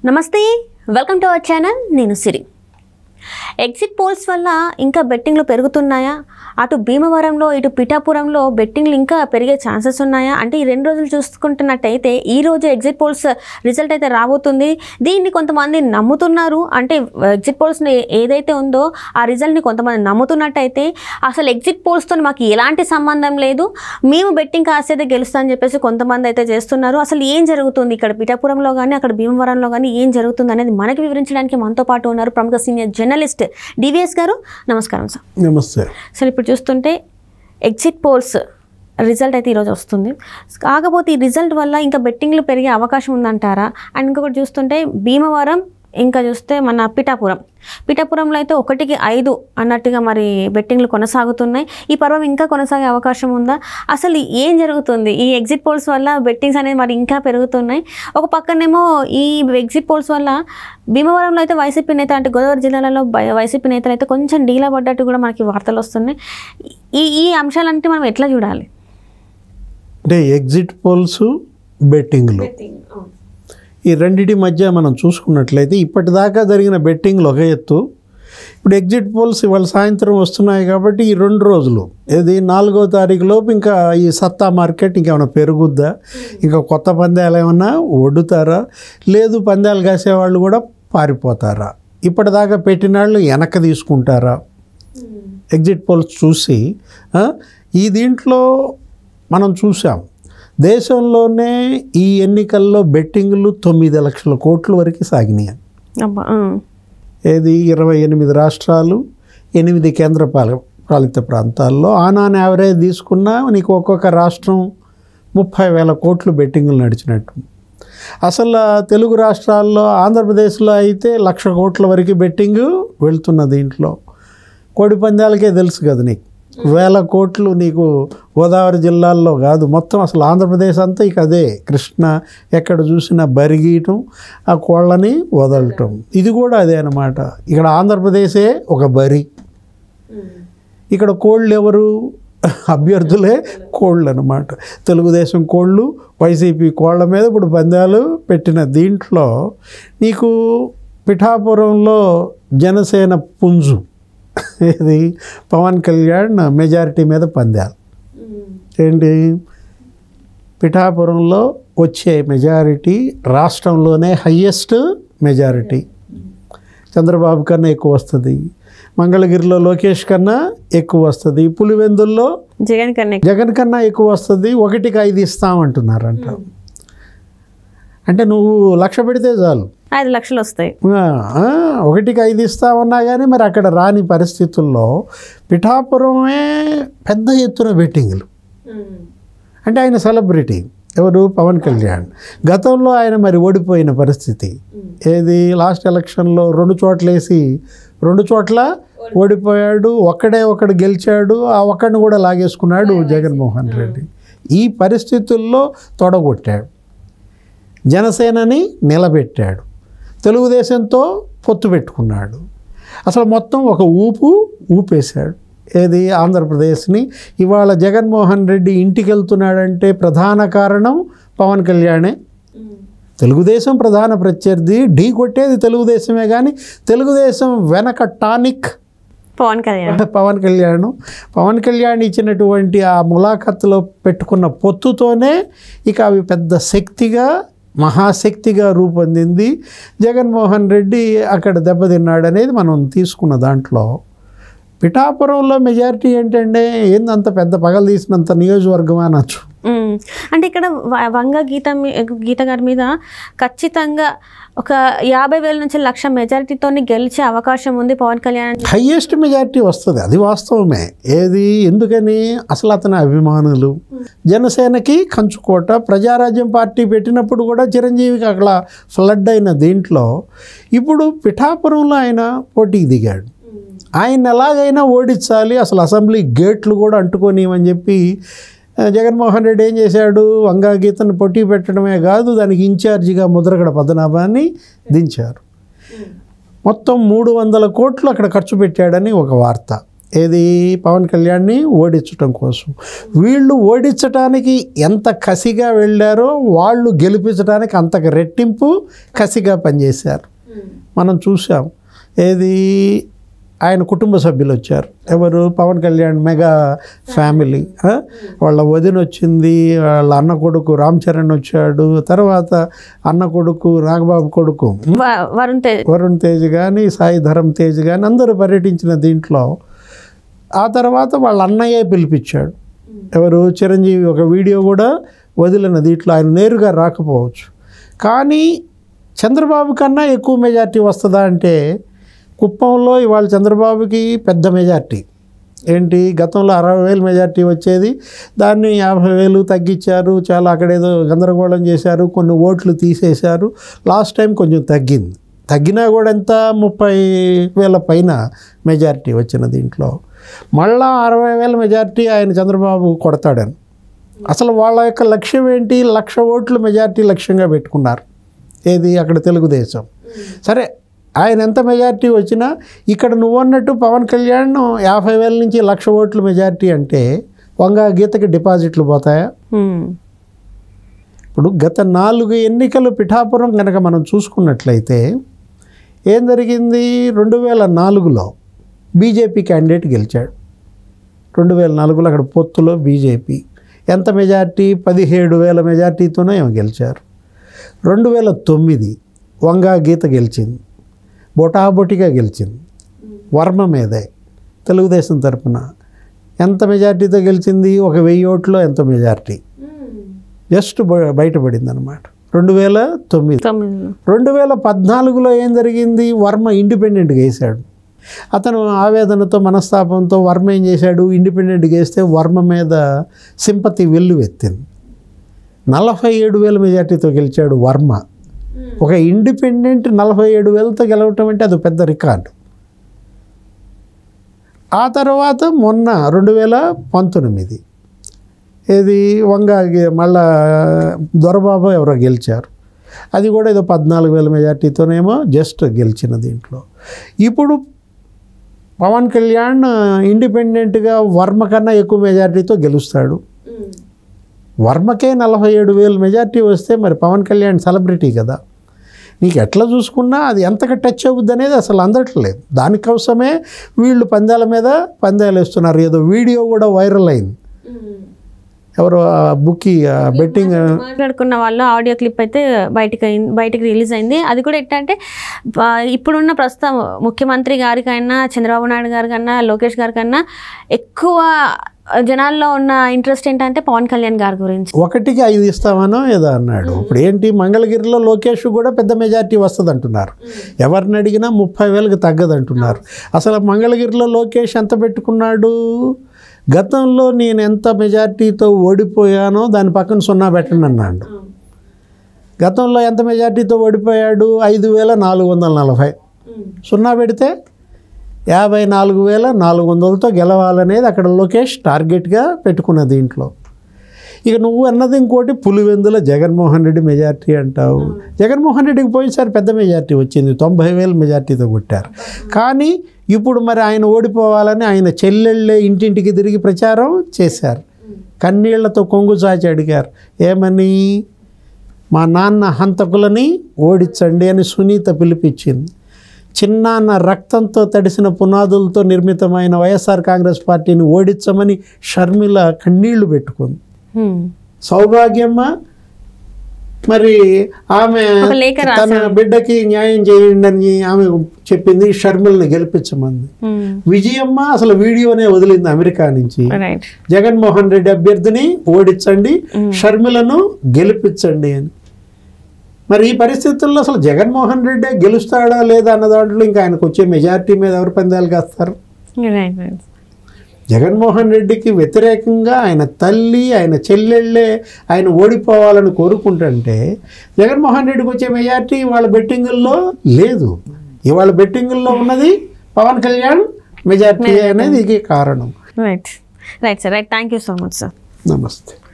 నమస్తే welcome to our channel నేను సిరి exit polls వల్ల ఇంకా బెట్టింగ్లు పెరుగుతున్నాయా అటు భీమవరంలో ఇటు పిఠాపురంలో బెట్టింగ్లు ఇంకా పెరిగే ఛాన్సెస్ ఉన్నాయా అంటే ఈ రెండు రోజులు చూసుకుంటున్నట్టయితే ఈ రోజు ఎగ్జిట్ పోల్స్ రిజల్ట్ అయితే రాబోతుంది దీన్ని కొంతమంది నమ్ముతున్నారు అంటే ఎగ్జిట్ పోల్స్ని ఏదైతే ఉందో ఆ రిజల్ట్ని కొంతమంది నమ్ముతున్నట్టయితే అసలు ఎగ్జిట్ పోల్స్తో మాకు ఎలాంటి సంబంధం లేదు మేము బెట్టింగ్ కాసేదే గెలుస్తా అని చెప్పేసి కొంతమంది అయితే చేస్తున్నారు అసలు ఏం జరుగుతుంది ఇక్కడ పిఠాపురంలో కానీ అక్కడ భీమవరంలో కానీ ఏం జరుగుతుంది అనేది మనకి వివరించడానికి మనతో పాటు ఉన్నారు ప్రముఖ సీనియర్ జర్నలిస్ట్ డివిఎస్ గారు నమస్కారం సార్ నమస్తే సార్ ఇప్పుడు చూస్తుంటే ఎగ్జిట్ పోల్స్ రిజల్ట్ అయితే ఈరోజు వస్తుంది కాకపోతే ఈ రిజల్ట్ వల్ల ఇంకా బెట్టింగ్లు పెరిగే అవకాశం ఉందంటారా అండ్ ఇంకొకటి చూస్తుంటే భీమవరం ఇంకా చూస్తే మన పిఠాపురం పిఠాపురంలో అయితే ఒకటికి ఐదు అన్నట్టుగా మరి బెట్టింగ్లు కొనసాగుతున్నాయి ఈ పర్వం ఇంకా కొనసాగే అవకాశం ఉందా అసలు ఏం జరుగుతుంది ఈ ఎగ్జిట్ పోల్స్ వల్ల బెట్టింగ్స్ అనేది మరి ఇంకా పెరుగుతున్నాయి ఒక పక్కనేమో ఈ ఎగ్జిట్ పోల్స్ వల్ల భీమవరంలో అయితే వైసీపీ నేత అంటే గోదావరి జిల్లాలలో బై- వైసీపీ నేతలు అయితే కొంచెం డీలా పడ్డట్టు కూడా మనకి వార్తలు వస్తున్నాయి ఈ ఈ అంశాలంటే మనం ఎట్లా చూడాలి అంటే ఎగ్జిట్ పోల్స్ బెట్టింగ్లు ఈ రెండిటి మధ్య మనం చూసుకున్నట్లయితే ఇప్పటిదాకా జరిగిన బెట్టింగ్లు ఒక ఎత్తు ఇప్పుడు ఎగ్జిట్ పోల్స్ ఇవాళ సాయంత్రం వస్తున్నాయి కాబట్టి ఈ రెండు రోజులు ఇది నాలుగో తారీఖు లోపు ఇంకా ఈ సత్తా మార్కెట్ ఇంకేమైనా పెరుగుద్దా ఇంకా కొత్త పందాలు ఏమన్నా వడ్డుతారా లేదు పందాలు కాసేవాళ్ళు కూడా పారిపోతారా ఇప్పటిదాకా పెట్టిన వాళ్ళు వెనక్కి తీసుకుంటారా ఎగ్జిట్ పోల్స్ చూసి ఆ, ఈ దీంట్లో మనం చూసాం దేశంలోనే ఈ ఎన్నికల్లో బెట్టింగ్లు తొమ్మిది లక్షల కోట్ల వరకు సాగినాయి అబ్బా ఆ. ఏది ఇరవై ఎనిమిది రాష్ట్రాలు ఎనిమిది కేంద్ర పాల పాలిత ప్రాంతాల్లో ఆన్ ఆన్ యావరేజ్ తీసుకున్నా నీకు ఒక్కొక్క రాష్ట్రం ముప్పై వేల కోట్లు బెట్టింగ్లు నడిచినట్టు అసలు తెలుగు రాష్ట్రాల్లో ఆంధ్రప్రదేశ్లో అయితే లక్ష కోట్ల వరకు బెట్టింగ్ వెళ్తున్న దీంట్లో కోడి పందాలకే తెలుసు కదా నీకు వేల కోట్లు నీకు గోదావరి జిల్లాల్లో కాదు మొత్తం అసలు ఆంధ్రప్రదేశ్ అంతా ఇక అదే కృష్ణ ఎక్కడ చూసినా బరిగీయటం ఆ కోళ్ళని వదలటం ఇది కూడా అదే అనమాట ఇక్కడ ఆంధ్రప్రదేశే ఒక బరి ఇక్కడ కోళ్ళు ఎవరు అభ్యర్థులే కోళ్ళు అనమాట తెలుగుదేశం కోళ్ళు వైసీపీ కోళ్ళ మీద ఇప్పుడు పందాలు పెట్టిన దీంట్లో నీకు పిఠాపురంలో జనసేన పుంజు ఇది పవన్ కళ్యాణ్ మెజారిటీ మీద పందాలు ఏంటి పిఠాపురంలో వచ్చే మెజారిటీ రాష్ట్రంలోనే హయ్యెస్ట్ మెజారిటీ చంద్రబాబు కన్నా ఎక్కువ వస్తుంది మంగళగిరిలో లోకేష్ కన్నా ఎక్కువ వస్తుంది పులివెందుల్లో జగన్ కన్నా జగన్ కన్నా ఎక్కువ వస్తుంది ఒకటికి ఐదు ఇస్తామంటున్నారంట అంటే నువ్వు లక్ష పెడితే చాలు ఐదు లక్షలు వస్తాయి ఆ, ఆ, ఒకటికి ఐదు ఇస్తామన్నా కానీ మరి అక్కడ రాని పరిస్థితుల్లో పిఠాపురమే పెద్ద ఎత్తున బెట్టింగ్లు అంటే ఆయన సెలబ్రిటీ ఎవరు పవన్ కళ్యాణ్ గతంలో ఆయన మరి ఓడిపోయిన పరిస్థితి ఏది లాస్ట్ ఎలక్షన్లో రెండు చోట్లేసి రెండు చోట్ల ఓడిపోయాడు ఒక్కడే ఒకడు గెలిచాడు ఆ ఒక్కడిని కూడా లాగేసుకున్నాడు జగన్మోహన్ రెడ్డి ఈ పరిస్థితుల్లో తొడగొట్టాడు జనసేనని నిలబెట్టాడు తెలుగుదేశంతో పొత్తు పెట్టుకున్నాడు అసలు మొత్తం ఒక ఊపు ఊపేశాడు ఏది ఆంధ్రప్రదేశ్ని ఇవాళ జగన్మోహన్ రెడ్డి ఇంటికి వెళ్తున్నాడంటే ప్రధాన కారణం పవన్ కళ్యాణే తెలుగుదేశం ప్రధాన ప్రత్యర్థి ఢీ కొట్టేది తెలుగుదేశమే కానీ తెలుగుదేశం వెనక టానిక్ పవన్ కళ్యాణ్ పవన్ కళ్యాణ్ పవన్ కళ్యాణ్ ఇచ్చినటువంటి ఆ ములాఖత్తులో పెట్టుకున్న పొత్తుతోనే ఇక అవి పెద్ద శక్తిగా మహాశక్తిగా రూపొందింది జగన్మోహన్ రెడ్డి అక్కడ దెబ్బతిన్నాడు అనేది మనం తీసుకున్న దాంట్లో పిఠాపురంలో మెజారిటీ ఏంటంటే ఏందంత పెద్ద పగలు తీసినంత నియోజకవర్గం అనొచ్చు మ్మ్. అంటే ఇక్కడ వ- వంగ గీత మీ- గీత గారి మీద ఖచ్చితంగా ఒక యాభై వేల నుంచి లక్ష మెజారిటీతో గెలిచే అవకాశం ఉంది పవన్ కళ్యాణ్ హయ్యెస్ట్ మెజారిటీ వస్తుంది అది వాస్తవమే ఏది ఎందుకని అసలు అతని అభిమానులు జనసేనకి కంచుకోట ప్రజారాజ్యం పార్టీ పెట్టినప్పుడు కూడా చిరంజీవికి అక్కడ ఫ్లడ్ అయిన దీంట్లో ఇప్పుడు పిఠాపురంలో ఆయన పోటీకి దిగాడు ఆయన ఎలాగైనా ఓడించాలి అసలు అసెంబ్లీ గేట్లు కూడా అంటుకోనివని చెప్పి ఆ, జగన్మోహన్ రెడ్డి ఏం చేశాడు వంగా గీతను పోటీ పెట్టడమే కాదు దానికి ఇన్ఛార్జిగా ముద్రగడ పద్మనాభాన్ని దించారు మొత్తం మూడు వందల కోట్లు అక్కడ ఖర్చు పెట్టాడని ఒక వార్త ఏది పవన్ కళ్యాణ్ని ఓడించటం కోసం వీళ్ళు ఓడించడానికి ఎంత కసిగా వెళ్ళారో వాళ్ళు గెలిపించడానికి అంతకు రెట్టింపు కసిగా పనిచేశారు మనం చూసాం ఏది ఆయన కుటుంబ సభ్యులు వచ్చారు ఎవరు పవన్ కళ్యాణ్ మెగా ఫ్యామిలీ ఆ? వాళ్ళ వదిన వచ్చింది వాళ్ళ అన్న కొడుకు రామ్ చరణ్ వచ్చాడు తర్వాత అన్న కొడుకు నాగబాబు కొడుకు వ- వరుణ్ తేజ్ వరుణ్ తేజ్ కానీ సాయి ధరమ్ తేజ్ కానీ అందరూ పర్యటించిన దీంట్లో ఆ తర్వాత వాళ్ళ అన్నయ్యే పిలిపించాడు ఎవరు చిరంజీవి ఒక వీడియో కూడా వదిలిన దీంట్లో ఆయన నేరుగా రాకపోవచ్చు కానీ చంద్రబాబు కన్నా ఎక్కువ మెజార్టీ వస్తుందా అంటే కుప్పంలో ఇవాళ చంద్రబాబుకి పెద్ద మెజార్టీ ఏంటి గతంలో అరవై వేలు మెజార్టీ వచ్చేది దాన్ని యాభై వేలు తగ్గించారు చాలా అక్కడేదో గందరగోళం చేశారు కొన్ని ఓట్లు తీసేశారు లాస్ట్ టైం కొంచెం తగ్గింది తగ్గినా కూడా ఎంత ముప్పై వేల పైన మెజార్టీ వచ్చిన దీంట్లో మళ్ళా అరవై వేల మెజార్టీ ఆయన చంద్రబాబు కొడతాడని అసలు వాళ్ళ యొక్క లక్ష్యం ఏంటి లక్ష ఓట్లు మెజార్టీ లక్ష్యంగా పెట్టుకున్నారు ఏది అక్కడ తెలుగుదేశం సరే ఆయన ఎంత మెజార్టీ వచ్చినా ఇక్కడ నువ్వు అన్నట్టు పవన్ కళ్యాణ్ యాభై వేల నుంచి లక్ష ఓట్లు మెజార్టీ అంటే వంగ గీతకి డిపాజిట్లు పోతాయా హ్మ్. ఇప్పుడు గత నాలుగు ఎన్నికలు పిఠాపురం కనుక మనం చూసుకున్నట్లయితే ఏం జరిగింది రెండు వేల నాలుగులో బీజేపీ క్యాండిడేట్ గెలిచాడు రెండు వేల నాలుగులో అక్కడ పొత్తులో బీజేపీ ఎంత మెజార్టీ పదిహేడు వేల మెజార్టీతోనే ఏమో గెలిచారు రెండు వేల తొమ్మిది వంగా గీత గెలిచింది బొటాబొటిగా గెలిచింది వర్మ మీదే తెలుగుదేశం తరపున ఎంత మెజార్టీతో గెలిచింది ఒక వెయ్యి ఓట్లో ఎంత మెజార్టీ జస్ట్ బ- బయటపడింది అనమాట రెండు వేల తొమ్మిది తొమ్మిది రెండు వేల పద్నాలుగులో ఏం జరిగింది వర్మ ఇండిపెండెంట్గా వేశాడు అతను ఆవేదనతో మనస్తాపంతో వర్మ ఏం చేశాడు ఇండిపెండెంట్గా వేస్తే వర్మ మీద సింపతి వెల్లు ఎత్తింది నలభై ఏడు వేల మెజార్టీతో గెలిచాడు వర్మ ఒక ఇండిపెండెంట్ నలభై ఏడు వేలతో గెలవటం అంటే అది పెద్ద రికార్డు ఆ తర్వాత మొన్న రెండు వేల పంతొమ్మిది ఏది వంగ గె- మళ్ళా దొరబాబు ఎవరో గెలిచారు అది కూడా ఏదో పద్నాలుగు వేల మెజార్టీతోనేమో జస్ట్ గెలిచిన దీంట్లో ఇప్పుడు పవన్ కళ్యాణ్ ఇండిపెండెంట్గా వర్మ కన్నా ఎక్కువ మెజార్టీతో గెలుస్తాడు వర్మకే నలభై ఏడు వేలు మెజార్టీ వస్తే మరి పవన్ కళ్యాణ్ సెలబ్రిటీ కదా నీకు ఎట్లా చూసుకున్నా అది ఎంతగా టచ్ అవుద్ది అనేది అసలు అందట్లేదు దానికోసమే వీళ్ళు పందాల మీద పందాలు వేస్తున్నారు ఏదో వీడియో కూడా వైరల్ అయింది ఎవరో ఆ బుక్కి బెట్టింగ్ మాట్లాడుకున్న వాళ్ళు ఆడియో క్లిప్ అయితే బయటికి అయింది బయటికి రిలీజ్ అయింది అది కూడా ఎట్లా అంటే ఆ, ఇప్పుడున్న ప్రస్తుతం ముఖ్యమంత్రి గారికైనా చంద్రబాబు నాయుడు గారికన్నా లోకేష్ గారికన్నా ఎక్కువ జనాల్లో ఉన్న ఇంట్రెస్ట్ ఏంటంటే పవన్ కళ్యాణ్ గారి గురించి ఒకటికి ఐదు ఇస్తామనో ఏదో అన్నాడు ఇప్పుడు ఏంటి మంగళగిరిలో లోకేష్ కూడా పెద్ద మెజార్టీ వస్తుంది అంటున్నారు ఎవరిని అడిగినా ముప్పై వేలకు తగ్గదు అంటున్నారు అసలు మంగళగిరిలో లోకేష్ ఎంత పెట్టుకున్నాడు గతంలో నేను ఎంత మెజార్టీతో ఓడిపోయానో దాని పక్కన సున్నా పెట్టండి అన్నాడు గతంలో ఎంత మెజార్టీతో ఓడిపోయాడు ఐదు వేల నాలుగు వందల నలభై సున్నా పెడితే యాభై నాలుగు వేల నాలుగు వందలతో గెలవాలనేది అక్కడ లోకేష్ టార్గెట్గా పెట్టుకున్న దీంట్లో ఇక నువ్వు అన్నది ఇంకోటి పులివెందుల జగన్మోహన్ రెడ్డి మెజార్టీ అంటావు జగన్మోహన్ రెడ్డికి పోయినసారి పెద్ద మెజార్టీ వచ్చింది తొంభై వేల మెజార్టీతో కొట్టారు కానీ ఇప్పుడు మరి ఆయన ఓడిపోవాలని ఆయన చెల్లెళ్ళే ఇంటింటికి తిరిగి ప్రచారం చేశారు కన్నీళ్లతో కొంగు చాచి అడిగారు ఏమని మా నాన్న హంతకులని ఓడించండి అని సునీత పిలిపించింది చిన్నాన్న రక్తంతో తడిసిన పునాదులతో నిర్మితమైన వైఎస్ఆర్ కాంగ్రెస్ పార్టీని ఓడించమని షర్మిల కన్నీళ్లు పెట్టుకుంది హ్మ్. సౌభాగ్యమ్మ మరి ఆమె ఒక లేఖ తన బిడ్డకి న్యాయం చేయండి అని ఆమె చెప్పింది షర్మిలని గెలిపించమంది హ్మ్. విజయమ్మ అసలు వీడియోనే వదిలింది అమెరికా నుంచి రైట్ జగన్మోహన్ రెడ్డి అభ్యర్థిని ఓడించండి షర్మిలను గెలిపించండి అని మరి ఈ పరిస్థితుల్లో అసలు జగన్మోహన్ రెడ్డి గెలుస్తాడా లేదా అన్న దాంట్లో ఇంకా ఆయనకు వచ్చే మెజారిటీ మీద ఎవరు పందాలు కాస్తారు రైట్ రైట్ జగన్మోహన్ రెడ్డికి వ్యతిరేకంగా ఆయన తల్లి ఆయన చెల్లెళ్ళే ఆయన ఓడిపోవాలని కోరుకుంటుంటే జగన్మోహన్ రెడ్డికి వచ్చే మెజార్టీ వాళ్ళ బెట్టింగుల్లో లేదు ఇవాళ బెట్టింగుల్లో ఉన్నది పవన్ కళ్యాణ్ మెజార్టీ అనేది ఇది కారణం right right sir right thank you so much sir నమస్తే